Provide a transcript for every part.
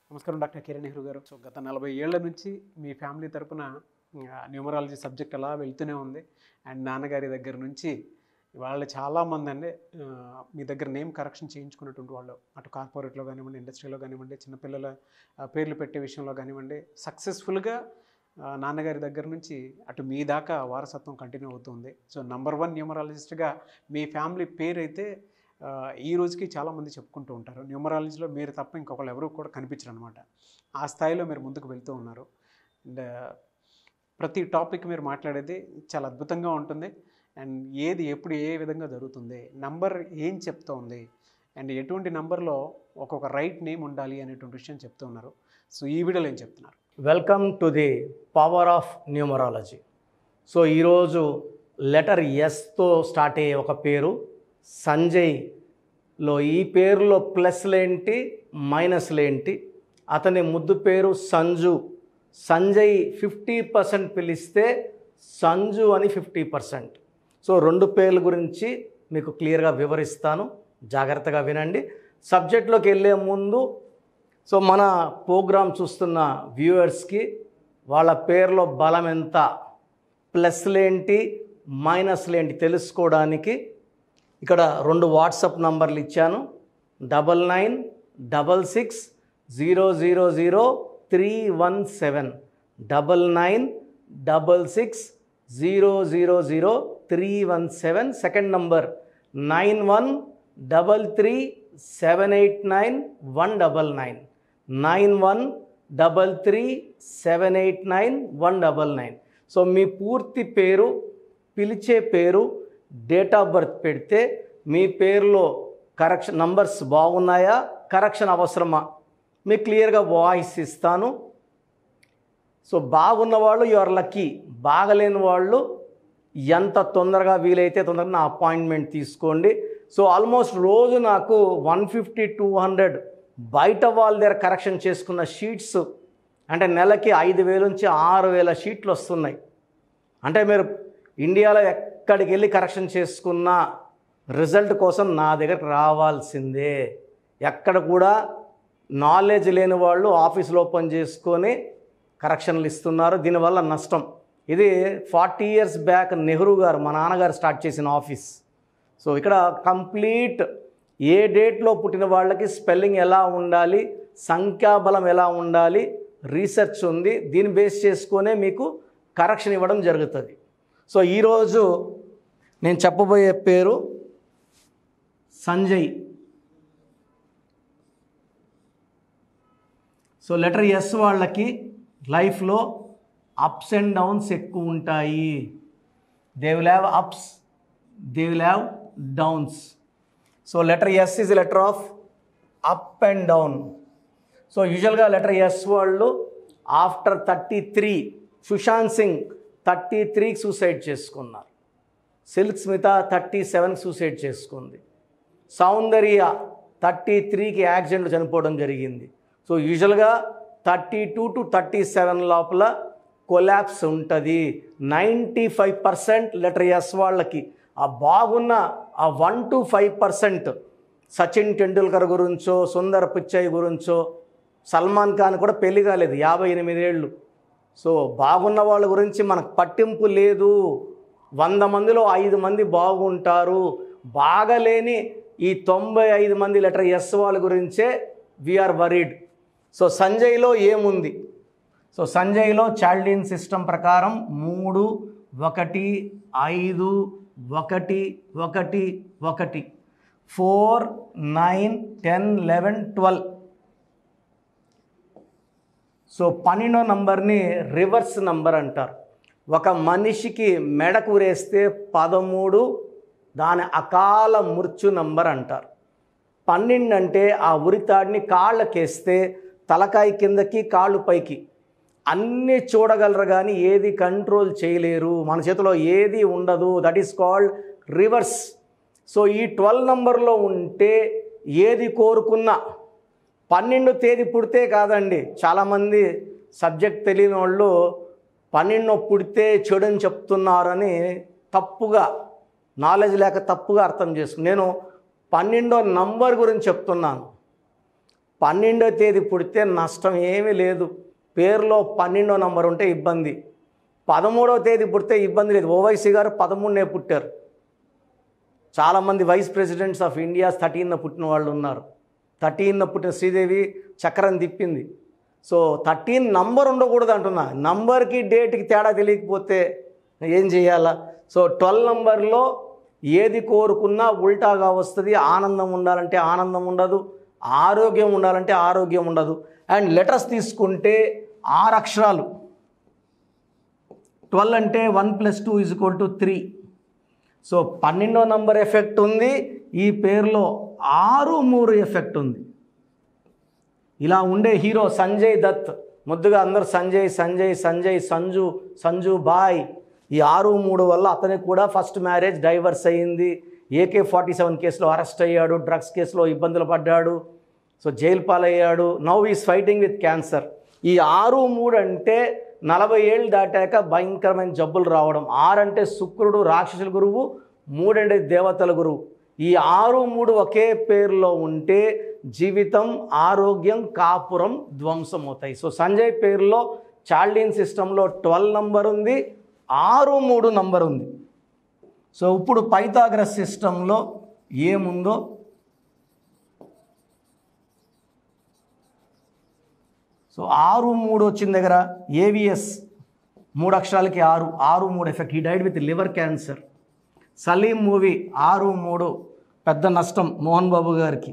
నమస్కారం డాక్టర్ కిరణ్ నెహ్రూ గారు సో గత నలభై ఏళ్ల నుంచి మీ ఫ్యామిలీ తరపున న్యూమరాలజీ సబ్జెక్ట్ అలా వెళ్తూనే ఉంది అండ్ నాన్నగారి దగ్గర నుంచి వాళ్ళు చాలామంది అండి ఆ, మీ దగ్గర నేమ్ కరెక్షన్ చేయించుకున్నటువంటి వాళ్ళు అటు కార్పొరేట్లో కానివ్వండి ఇండస్ట్రీలో కానివ్వండి చిన్నపిల్లల ఆ, పేర్లు పెట్టే విషయంలో కానివ్వండి సక్సెస్ఫుల్గా నాన్నగారి దగ్గర నుంచి అటు మీ దాకా వారసత్వం కంటిన్యూ అవుతుంది సో నంబర్ వన్ న్యూమరాలజిస్ట్గా మీ ఫ్యామిలీ పేరు అయితే ఆ, ఈ రోజుకి చాలామంది చెప్పుకుంటూ ఉంటారు న్యూమరాలజీలో మీరు తప్ప ఇంకొకళ్ళు ఎవరు కూడా కనిపించరు అనమాట ఆ స్థాయిలో మీరు ముందుకు వెళ్తూ ఉన్నారు అండ్ ప్రతి టాపిక్ మీరు మాట్లాడేది చాలా అద్భుతంగా ఉంటుంది అండ్ ఏది ఎప్పుడు ఏ విధంగా జరుగుతుంది నంబర్ ఏం చెప్తూ ఉంది అండ్ ఎటువంటి నంబర్లో ఒక్కొక్క రైట్ నేమ్ ఉండాలి అనేటువంటి విషయం చెప్తూ ఉన్నారు సో ఈ వీడియోలో ఏం చెప్తున్నారు welcome to the power of numerology so ఈరోజు లెటర్ ఎస్తో స్టార్ట్ అయ్యే ఒక పేరు సంజయ్లో ఈ పేరులో ప్లస్లేంటి మైనస్లేంటి అతని ముద్దు పేరు సంజు సంజయ్ ఫిఫ్టీ పర్సెంట్ పిలిస్తే సంజు అని ఫిఫ్టీ పర్సెంట్ సో రెండు పేర్ల గురించి మీకు క్లియర్గా వివరిస్తాను జాగ్రత్తగా వినండి సబ్జెక్ట్లోకి వెళ్ళే ముందు సో మన ప్రోగ్రామ్ చూస్తున్న వ్యూవర్స్కి వాళ్ళ పేర్లో బలం ఎంత ప్లస్లేంటి మైనస్లేంటి తెలుసుకోవడానికి ఇక్కడ రెండు వాట్సాప్ నంబర్లు ఇచ్చాను double nine double six zero zero zero three one seven double nine double six zero zero zero three one seven second number nine one double three seven eight nine one double nine nine one double three seven eight nine one double nine so మీ పూర్తి పేరు పిలిచే పేరు date of birth పెడితే మీ పేరులో correction numbers బాగున్నాయా correction అవసరమా మీకు క్లియర్గా వాయిస్ ఇస్తాను సో బాగున్న వాళ్ళు యు ఆర్ లక్కీ బాగలేని వాళ్ళు ఎంత తొందరగా వీలైతే తొందరగా నా అపాయింట్మెంట్ తీసుకోండి సో ఆల్మోస్ట్ రోజు నాకు వన్ ఫిఫ్టీ టూ హండ్రెడ్ బయట వాళ్ళ దగ్గర కరెక్షన్ చేసుకున్న షీట్స్ అంటే నెలకి ఐదు వేల నుంచి ఆరు వేల షీట్లు వస్తున్నాయి అంటే మీరు ఇండియాలో ఎక్కడికి వెళ్ళి కరెక్షన్ చేసుకున్న రిజల్ట్ కోసం నా దగ్గరకు రావాల్సిందే ఎక్కడ కూడా నాలెడ్జ్ లేని వాళ్ళు ఆఫీసులు ఓపెన్ చేసుకొని కరెక్షన్లు ఇస్తున్నారు దీనివల్ల నష్టం ఇది ఫార్టీ ఇయర్స్ బ్యాక్ నెహ్రూ గారు మా నాన్నగారు స్టార్ట్ చేసిన ఆఫీస్ సో ఇక్కడ కంప్లీట్ ఏ డేట్లో పుట్టిన వాళ్ళకి స్పెల్లింగ్ ఎలా ఉండాలి సంఖ్యాబలం ఎలా ఉండాలి రీసెర్చ్ ఉంది దీన్ని బేస్ చేసుకొనే మీకు కరెక్షన్ ఇవ్వడం జరుగుతుంది సో ఈరోజు నేను చెప్పబోయే పేరు సంజయ్ సో లెటర్ ఎస్ వాళ్ళకి లైఫ్లో అప్స్ అండ్ డౌన్స్ ఎక్కువ ఉంటాయి they will have ups they will have downs so letter S is letter of up and down so యూజువల్గా లెటర్ ఎస్ వాళ్ళు after thirty three Sushant Singh thirty త్రీకి సూసైడ్ చేసుకున్నారు Silk Smitha thirty సెవెన్కి suicide చేసుకుంది సౌందర్య థర్టీ త్రీకి accident చనిపోవడం జరిగింది సో యూజువల్గా thirty two to thirty seven లోపల కొలాప్స్ ఉంటుంది ninety five percent letter S వాళ్ళకి ఆ బాగున్న ఆ one to five percent Sachin Tendulkar గురించో సుందర్ పిచ్చయ్ గురించో సల్మాన్ ఖాన్ కూడా పెళ్లి కాలేదు యాభై ఎనిమిదేళ్ళు సో బాగున్న వాళ్ళ గురించి మనకు పట్టింపు లేదు వంద మందిలో ఐదు మంది బాగుంటారు బాగలేని ఈ తొంభై ఐదు మంది లెటర్ ఎస్ వాళ్ళ గురించే వీఆర్ వరీడ్ సో సంజయ్లో ఏముంది సో సంజయ్లో చాల్డిన్ సిస్టమ్ ప్రకారం మూడు ఒకటి ఐదు ఒకటి ఒకటి ఒకటి four nine ten eleven twelve so పన్నెండో నంబర్ని రివర్స్ నంబర్ అంటారు ఒక మనిషికి మెడకు వేస్తే పదమూడు దాని అకాల మృత్యు నంబర్ అంటారు పన్నెండు అంటే ఆ ఉరితాడిని కాళ్ళకేస్తే తలకాయ కిందకి కాళ్ళు పైకి అన్నీ చూడగలరు కానీ ఏది కంట్రోల్ చేయలేరు మన చేతిలో ఏది ఉండదు that is called reverse so ఈ ట్వెల్వ్ నంబర్లో ఉంటే ఏది కోరుకున్నా పన్నెండు తేదీ పుడితే కాదండి చాలామంది సబ్జెక్ట్ తెలియని వాళ్ళు పన్నెండు పుడితే చెడుని చెప్తున్నారని తప్పుగా నాలెడ్జ్ లేక తప్పుగా అర్థం చేసుకు నేను పన్నెండో నంబర్ గురించి చెప్తున్నాను పన్నెండో తేదీ పుడితే నష్టం ఏమీ లేదు పేరులో పన్నెండో నంబర్ ఉంటే ఇబ్బంది పదమూడవ తేదీ పుడితే ఇబ్బంది లేదు ఓవైసీ గారు పదమూడునే పుట్టారు చాలామంది వైస్ ప్రెసిడెంట్స్ ఆఫ్ ఇండియా థర్టీన్న పుట్టిన వాళ్ళు ఉన్నారు థర్టీన్న పుట్టిన శ్రీదేవి చక్రం తిప్పింది సో థర్టీన్ నంబర్ ఉండకూడదు అంటున్నా నంబర్కి డేట్కి తేడా తెలియకపోతే ఏం చేయాలా సో ట్వెల్వ్ నంబర్లో ఏది కోరుకున్నా ఉల్టాగా వస్తుంది ఆనందం ఉండాలంటే ఆనందం ఉండదు ఆరోగ్యం ఉండాలంటే ఆరోగ్యం ఉండదు అండ్ లెటర్స్ తీసుకుంటే ఆరు అక్షరాలు ట్వెల్వ్ అంటే one plus two is equal to three so పన్నెండో నంబర్ ఎఫెక్ట్ ఉంది ఈ పేరులో ఆరు మూడు ఎఫెక్ట్ ఉంది ఇలా ఉండే హీరో సంజయ్ దత్ ముద్దుగా అందరు సంజయ్ సంజయ్ సంజయ్ సంజు సంజు బాయ్ ఈ ఆరు మూడు వల్ల అతనికి కూడా ఫస్ట్ మ్యారేజ్ డైవర్స్ అయ్యింది ఏకే ఫార్టీ సెవెన్ కేసులో అరెస్ట్ అయ్యాడు డ్రగ్స్ కేసులో ఇబ్బందులు పడ్డాడు సో జైలు పాలయ్యాడు now is fighting with cancer ఈ ఆరు మూడు అంటే నలభై ఏళ్ళు దాటాక భయంకరమైన జబ్బులు రావడం ఆరు అంటే శుక్రుడు రాక్షసుల గురువు మూడంటే దేవతల గురువు ఈ ఆరు మూడు ఒకే పేరులో ఉంటే జీవితం ఆరోగ్యం కాపురం ధ్వంసం అవుతాయి సో సంజయ్ పేరులో చాల్డీన్ సిస్టంలో ట్వెల్వ్ నంబర్ ఉంది ఆరు మూడు నంబర్ ఉంది సో ఇప్పుడు పైథాగ్రస్ సిస్టంలో ఏముందో సో ఆరు మూడు వచ్చిన దగ్గర ఏవిఎస్ మూడు అక్షరాలకి ఆరు ఆరు మూడు ఎఫెక్ట్ ఈ died with liver cancer Salim movie ఆరు మూడు పెద్ద నష్టం మోహన్ బాబు గారికి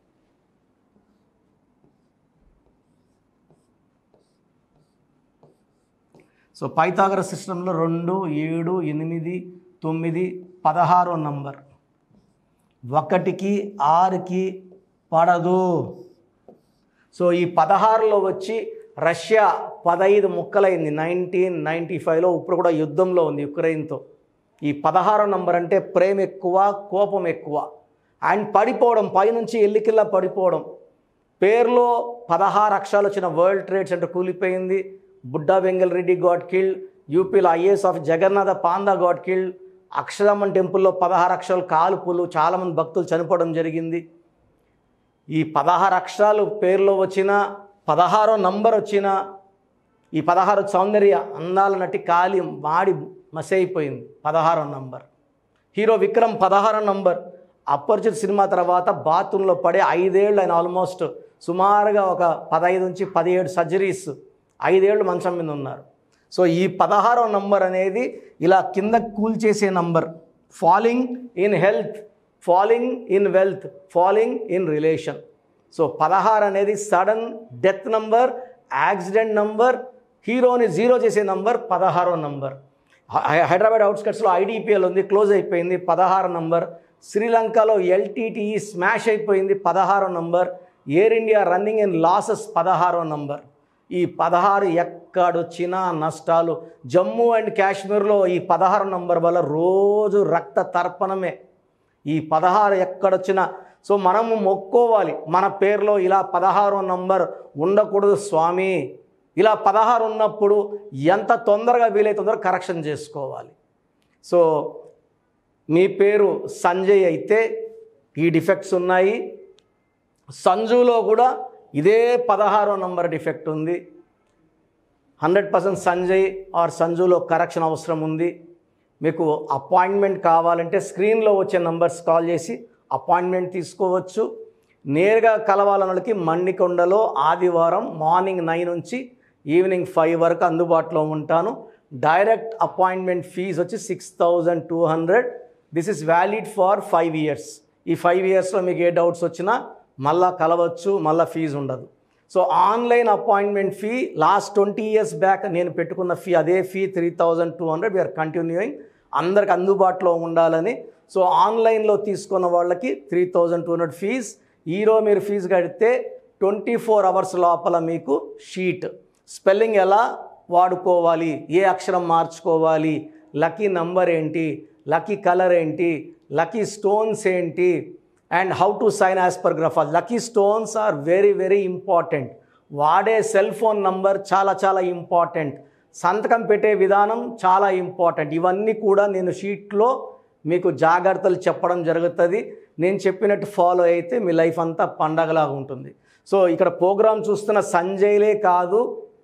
సో పైథాగర సిస్టంలో రెండు ఏడు ఎనిమిది తొమ్మిది పదహారో నంబర్ ఒకటికి ఆరుకి పడదు సో ఈ పదహారులో వచ్చి రష్యా పదహైదు ముక్కలైంది నైన్టీన్ నైంటీ ఫైవ్లో ఇప్పుడు కూడా యుద్ధంలో ఉంది యుక్రెయిన్తో ఈ పదహారో నంబర్ అంటే ప్రేమ ఎక్కువ కోపం ఎక్కువ అండ్ పడిపోవడం పైనుంచి ఎల్లికిల్లా పడిపోవడం పేరులో పదహారు అక్షరాలు వచ్చిన వరల్డ్ ట్రేడ్ సెంటర్ కూలిపోయింది బుడ్డా వెంగల్ రెడ్డి గాడ్ కిల్డ్ యూపీలో IAS of Jagannatha Panda God killed అక్షరమ్మన్ టెంపుల్లో పదహారు అక్షరాలు కాల్పులు చాలామంది భక్తులు చనిపోవడం జరిగింది ఈ పదహారు అక్షరాలు పేరులో వచ్చిన పదహారో నంబర్ వచ్చిన ఈ పదహారు సౌందర్య అందాల నటి కాలి మాడి మసైపోయింది పదహారో నంబర్ హీరో విక్రమ్ పదహారో నంబర్ అపరిచిత సినిమా తర్వాత బాత్రూంలో పడే ఐదేళ్ళు ఆయన ఆల్మోస్ట్ సుమారుగా ఒక పదహైదు నుంచి పదిహేడు సర్జరీస్ ఐదేళ్ళు మంచం మీద ఉన్నారు సో ఈ పదహారో నంబర్ అనేది ఇలా కింద కూల్చేసే number falling in health falling in wealth falling in relation so పదహారు అనేది sudden death number accident number హీరోని జీరో చేసే నంబర్ పదహారో నంబర్ హై- హైదరాబాద్ అవుట్స్కట్స్లో ఐడిపిఎల్ ఉంది క్లోజ్ అయిపోయింది పదహారు నంబర్ శ్రీలంకలో ఎల్టీటీఈ స్మాష్ అయిపోయింది పదహారో number Air India running in losses పదహారో నంబర్ ఈ పదహారు ఎక్కడొచ్చినా నష్టాలు జమ్మూ అండ్ కాశ్మీర్లో ఈ పదహారు నంబర్ వల్ల రోజు రక్త తర్పణమే ఈ పదహారు ఎక్కడొచ్చినా సో మనము మొక్కోవాలి మన పేరులో ఇలా పదహారో నంబర్ ఉండకూడదు స్వామి ఇలా పదహారు ఉన్నప్పుడు ఎంత తొందరగా వీలైతే తొందరగా కరెక్షన్ చేసుకోవాలి సో మీ పేరు సంజయ్ అయితే ఈ డిఫెక్ట్స్ ఉన్నాయి సంజులో కూడా ఇదే పదహారో నంబర్ డిఫెక్ట్ ఉంది హండ్రెడ్ పర్సెంట్ సంజయ్ ఆర్ సంజులో కరెక్షన్ అవసరం ఉంది మీకు అపాయింట్మెంట్ కావాలంటే స్క్రీన్లో వచ్చే నంబర్స్ కాల్ చేసి అపాయింట్మెంట్ తీసుకోవచ్చు నేరుగా కలవాలన్న వాళ్ళకి మణికొండలో ఆదివారం మార్నింగ్ నైన్ నుంచి ఈవినింగ్ ఫైవ్ వరకు అందుబాటులో ఉంటాను డైరెక్ట్ అపాయింట్మెంట్ ఫీజు వచ్చి six thousand two hundred this is valid for five years ఈ ఫైవ్ ఇయర్స్లో మీకు ఏ డౌట్స్ వచ్చినా మళ్ళా కలవచ్చు మళ్ళీ ఫీజు ఉండదు so online appointment fee last twenty years back నేను పెట్టుకున్న ఫీ అదే fee three thousand two hundred we're continuing అందరికి అందుబాటులో ఉండాలని సో ఆన్లైన్లో తీసుకున్న వాళ్ళకి three thousand two hundred fees ఈరోజు మీరు ఫీజు కడితే ట్వంటీ ఫోర్ అవర్స్ లోపల మీకు షీట్ స్పెల్లింగ్ ఎలా వాడుకోవాలి ఏ అక్షరం మార్చుకోవాలి లక్కీ నంబర్ ఏంటి లక్కీ కలర్ ఏంటి లక్కీ స్టోన్స్ ఏంటి and how to sign as per graph lucky stones are very very important వాడే సెల్ ఫోన్ నంబర్ చాలా చాలా ఇంపార్టెంట్ సంతకం పెట్టే విధానం చాలా ఇంపార్టెంట్ ఇవన్నీ కూడా నేను షీట్లో మీకు జాగ్రత్తలు చెప్పడం జరుగుతుంది నేను చెప్పినట్టు ఫాలో అయితే మీ లైఫ్ అంతా పండగలాగా ఉంటుంది సో ఇక్కడ ప్రోగ్రాం చూస్తున్న సంజయ్లే కాదు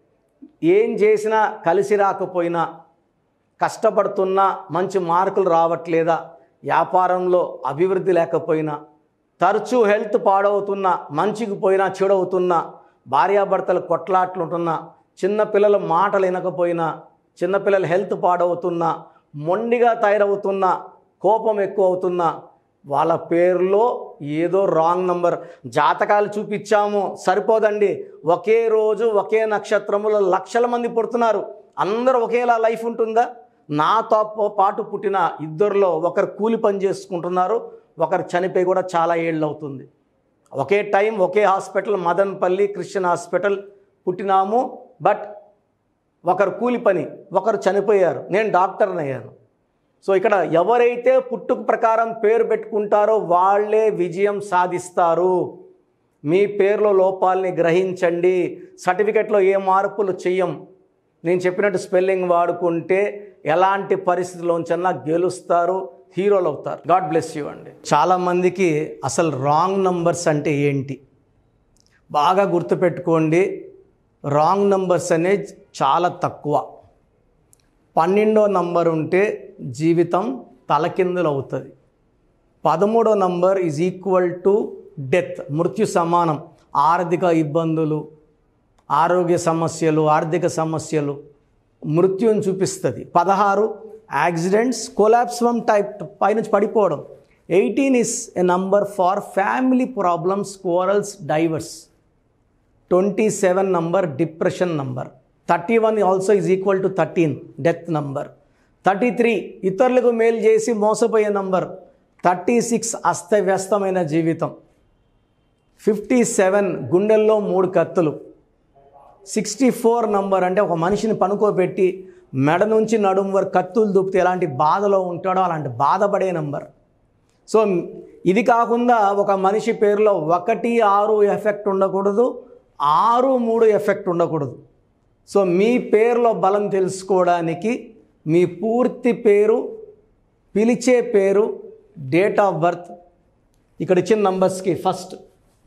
ఏం చేసినా కలిసి రాకపోయినా కష్టపడుతున్నా మంచి మార్కులు రావట్లేదా వ్యాపారంలో అభివృద్ధి లేకపోయినా తరచూ హెల్త్ పాడవుతున్నా మంచికి పోయినా చెడవుతున్నా భార్యాభర్తలు కొట్లాట్లు ఉంటున్నా చిన్నపిల్లల మాటలు వినకపోయినా చిన్నపిల్లల హెల్త్ పాడవుతున్నా మొండిగా తయారవుతున్నా కోపం ఎక్కువ అవుతున్నా వాళ్ళ పేరులో ఏదో రాంగ్ నంబర్ జాతకాలు చూపించాము సరిపోదండి ఒకే రోజు ఒకే నక్షత్రములో లక్షల మంది పుడుతున్నారు అందరూ ఒకేలా లైఫ్ ఉంటుందా నాతో పాటు పుట్టిన ఇద్దరిలో ఒకరు కూలి పని చేసుకుంటున్నారు ఒకరు చనిపోయి కూడా చాలా ఏళ్ళు అవుతుంది ఒకే టైం ఒకే హాస్పిటల్ మదన్పల్లి క్రిస్టియన్ హాస్పిటల్ పుట్టినాము బట్ ఒకరు కూలి పని ఒకరు చనిపోయారు నేను డాక్టర్ని అయ్యాను సో ఇక్కడ ఎవరైతే పుట్టుక ప్రకారం పేరు పెట్టుకుంటారో వాళ్ళే విజయం సాధిస్తారు మీ పేరులో లోపాలని గ్రహించండి సర్టిఫికెట్లో ఏ మార్పులు చెయ్యం నేను చెప్పినట్టు స్పెల్లింగ్ వాడుకుంటే ఎలాంటి పరిస్థితుల్లోంచన్నా గెలుస్తారు హీరోలు అవుతారు గాడ్ బ్లెస్ యూ అండి చాలామందికి అసలు రాంగ్ నంబర్స్ అంటే ఏంటి బాగా గుర్తుపెట్టుకోండి రాంగ్ నంబర్స్ అనేది చాలా తక్కువ పన్నెండో నంబర్ ఉంటే జీవితం తలకిందులు అవుతుంది పదమూడో number is equal to death మృత్యు సమానం ఆర్థిక ఇబ్బందులు ఆరోగ్య సమస్యలు ఆర్థిక సమస్యలు మృత్యుని చూపిస్తుంది పదహారు యాక్సిడెంట్స్ కొలాప్స్ ఫ్రమ్ టైప్ పైనుంచి పడిపోవడం eighteen is a number for family problems quarrels divorce twenty seven number depression number thirty one also is equal to thirteen death number thirty three ఇతరులకు మేలు చేసి మోసపోయే నంబర్ థర్టీ సిక్స్ అస్తవ్యస్తమైన జీవితం fifty seven గుండెల్లో మూడు కత్తులు సిక్స్టీ ఫోర్ నంబర్ అంటే ఒక మనిషిని పనుకోబెట్టి మెడ నుంచి నడుము వరకు కత్తులు దూపితే ఎలాంటి బాధలో ఉంటాడో అలాంటి బాధపడే నంబర్ సో ఇది కాకుండా ఒక మనిషి పేరులో ఒకటి ఆరు ఎఫెక్ట్ ఉండకూడదు ఆరు మూడు ఎఫెక్ట్ ఉండకూడదు సో మీ పేరులో బలం తెలుసుకోవడానికి మీ పూర్తి పేరు పిలిచే పేరు డేట్ ఆఫ్ బర్త్ ఇక్కడ ఇచ్చిన నంబర్స్కి first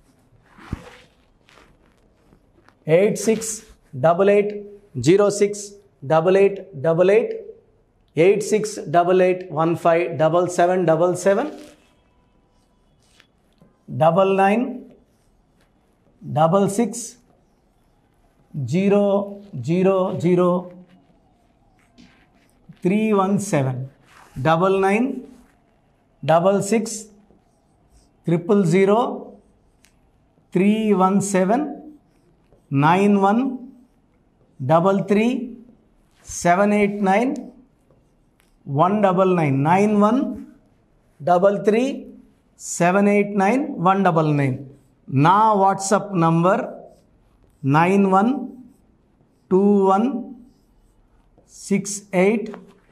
eight six double eight zero six double eight double eight eight six double eight one five double seven double seven double nine double six zero zero zero three one seven double nine double six triple zero three one seven nine one double three seven eight nine one double nine nine one double three seven eight nine one double nine నా WhatsApp number nine one two one six eight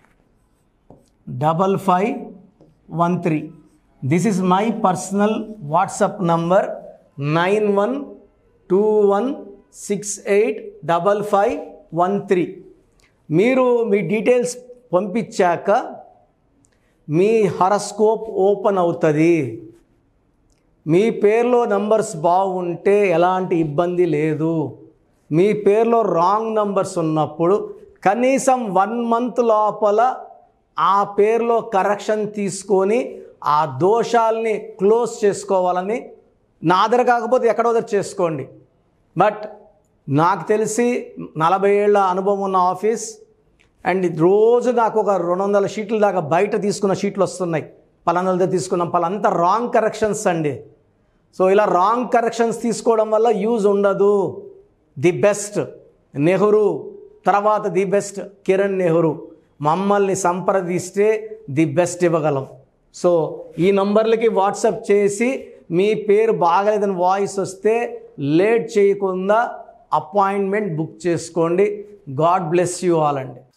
double five one three this is my personal WhatsApp number nine one two one six eight double five one three మీరు మీ details పంపించాక మీ horoscope open అవుతుంది మీ పేరులో numbers బాగుంటే ఎలాంటి ఇబ్బంది లేదు మీ పేరులో రాంగ్ నంబర్స్ ఉన్నప్పుడు కనీసం వన్ మంత్ లోపల ఆ పేరులో కరెక్షన్ తీసుకొని ఆ దోషాల్ని క్లోజ్ చేసుకోవాలని నా దగ్గర కాకపోతే ఎక్కడో దగ్గర చేసుకోండి బట్ నాకు తెలిసి నలభై ఏళ్ళ అనుభవం ఉన్న ఆఫీస్ అండ్ రోజు నాకు ఒక రెండు వందల షీట్ల దాకా బయట తీసుకున్న షీట్లు వస్తున్నాయి పలానా దగ్గర తీసుకున్నాం పలాంతా రాంగ్ కరెక్షన్స్ అండి సో ఇలా రాంగ్ కరెక్షన్స్ తీసుకోవడం వల్ల యూజ్ ఉండదు ది బెస్ట్ నెహ్రూ తర్వాత ది బెస్ట్ కిరణ్ నెహ్రూ మమ్మల్ని సంప్రదిస్తే ది బెస్ట్ ఇవ్వగలం సో ఈ నంబర్లకి వాట్సాప్ చేసి మీ పేరు బాగలేదని వాయిస్ వస్తే లేట్ చేయకుండా అపాయింట్మెంట్ బుక్ చేసుకోండి గాడ్ బ్లెస్ యూ ఆల్ అండి సో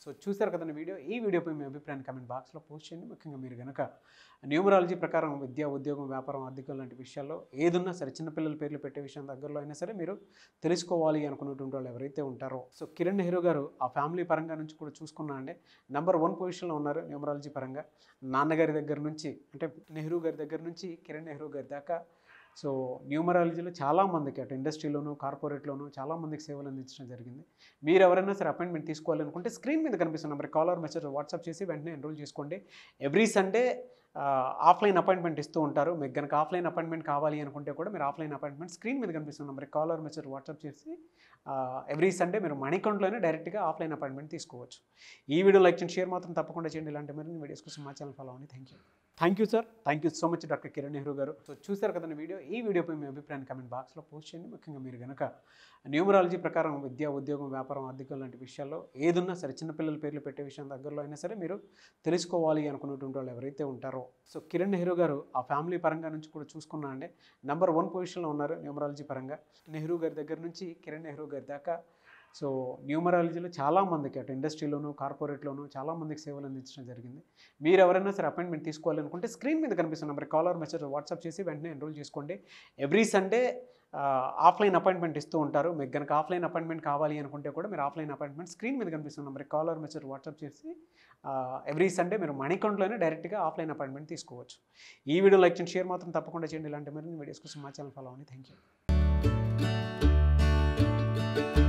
సో చూసారు కదండి వీడియో ఈ వీడియోపై మీ అభిప్రాయాన్ని కమెంట్ బాక్స్లో పోస్ట్ చేయండి ముఖ్యంగా మీరు కనుక న్యూమరాలజీ ప్రకారం విద్య ఉద్యోగం వ్యాపారం ఆర్థికం లాంటి విషయాల్లో ఏదున్నా సరే చిన్నపిల్లల పేర్లు పెట్టే విషయం దగ్గరలో అయినా సరే మీరు తెలుసుకోవాలి అనుకున్నటువంటి వాళ్ళు ఎవరైతే ఉంటారో సో కిరణ్ నెహ్రూ గారు ఆ ఫ్యామిలీ పరంగా నుంచి కూడా చూసుకున్నా అండి నెంబర్ వన్ పొజిషన్లో ఉన్నారు న్యూమరాలజీ పరంగా నాన్నగారి దగ్గర నుంచి అంటే నెహ్రూ గారి దగ్గర నుంచి కిరణ్ నెహ్రూ గారి దాకా సో న్యూమరాలజీలో చాలామందికి అటు ఇండస్ట్రీలోను కార్పొరేట్లోను చాలామందికి సేవలు అందించడం జరిగింది మీరు ఎవరైనా సరే అపాయింట్మెంట్ తీసుకోవాలనుకుంటే స్క్రీన్ మీద కనిపిస్తున్న నెంబర్ కాలర్ మెసేజ్ వాట్సాప్ చేసి వెంటనే ఎన్రోల్ చేసుకోండి ఎవ్రీ సండే ఆఫ్లైన్ అపాయింట్మెంట్ ఇస్తూ ఉంటారు మీకు కనుక ఆఫ్లైన్ అపాయింట్మెంట్ కావాలి అనుకుంటే కూడా మీరు ఆఫ్లైన్ అపాయింట్మెంట్ స్క్రీన్ మీద కనిపిస్తున్న నెంబర్ కాలర్ మెసేజ్ వాట్సాప్ చేసి ఎవ్రీ సండే మీరు మనీ అకౌంట్లోనే డైరెక్ట్గా ఆఫ్లైన్ అపాయింట్మెంట్ తీసుకోవచ్చు ఈ వీడియో లైక్ చేయండి షేర్ మాత్రం తప్పకుండా చేయండి ఇలాంటి మరిన్ని వీడియోస్ కోసం మా ఛానల్ ఫాలో అవ్వండి thank you thank you sir thank you so much doctor Kiran Nehru గారు సో చూసారు కదండి వీడియో ఈ వీడియోపై మీ అభిప్రాయాన్ని కమెంట్ బాక్స్లో పోస్ట్ చేయండి ముఖ్యంగా మీరు కనుక న్యూమరాలజీ ప్రకారం విద్య ఉద్యోగం వ్యాపారం ఆర్థికం లాంటి విషయాల్లో ఏదున్నా సరే చిన్నపిల్లల పేర్లు పెట్టే విషయం దగ్గరలో అయినా సరే మీరు తెలుసుకోవాలి అనుకున్నటువంటి వాళ్ళు ఎవరైతే ఉంటారో సో కిరణ్ నెహ్రూ గారు ఆ ఫ్యామిలీ పరంగా నుంచి కూడా చూసుకున్నా అండి నెంబర్ వన్ పొజిషన్లో ఉన్నారు న్యూమరాలజీ పరంగా నెహ్రూ గారి దగ్గర నుంచి కిరణ్ నెహ్రూ గారి దాకా సో న్యూమరాలజీలో చాలామందికి అటు ఇండస్ట్రీలోను కార్పొరేట్లోను చాలామందికి సేవలు అందించడం జరిగింది మీరు ఎవరైనా సరే అపాయింట్మెంట్ తీసుకోవాలనుకుంటే స్క్రీన్ మీద కనిపిస్తున్న నెంబర్ కాలర్ మెసేజ్ వాట్సాప్ చేసి వెంటనే ఎన్రోల్ చేసుకోండి ఎవ్రీ సండే ఆఫ్లైన్ అపాయింట్మెంట్ ఇస్తూ ఉంటారు మీకు కనుక ఆఫ్లైన్ అపాయింట్మెంట్ కావాలి అనుకుంటే కూడా మీరు ఆఫ్లైన్ అపాయింట్మెంట్ స్క్రీన్ మీద కనిపిస్తున్న నెంబర్ కాలర్ మెసేజ్ వాట్సాప్ చేసి ఎవ్రీ సండే మీరు మనీ అకౌంట్లోనే డైరెక్ట్గా ఆఫ్లైన్ అపాయింట్మెంట్ తీసుకోవచ్చు ఈ వీడియో లైక్ చేయండి షేర్ మాత్రం తప్పకుండా చేయండి ఇలాంటి మరిన్ని వీడియోస్ కోసం మా ఛానల్ ఫాలో అవ్వండి థ్యాంక్ యూ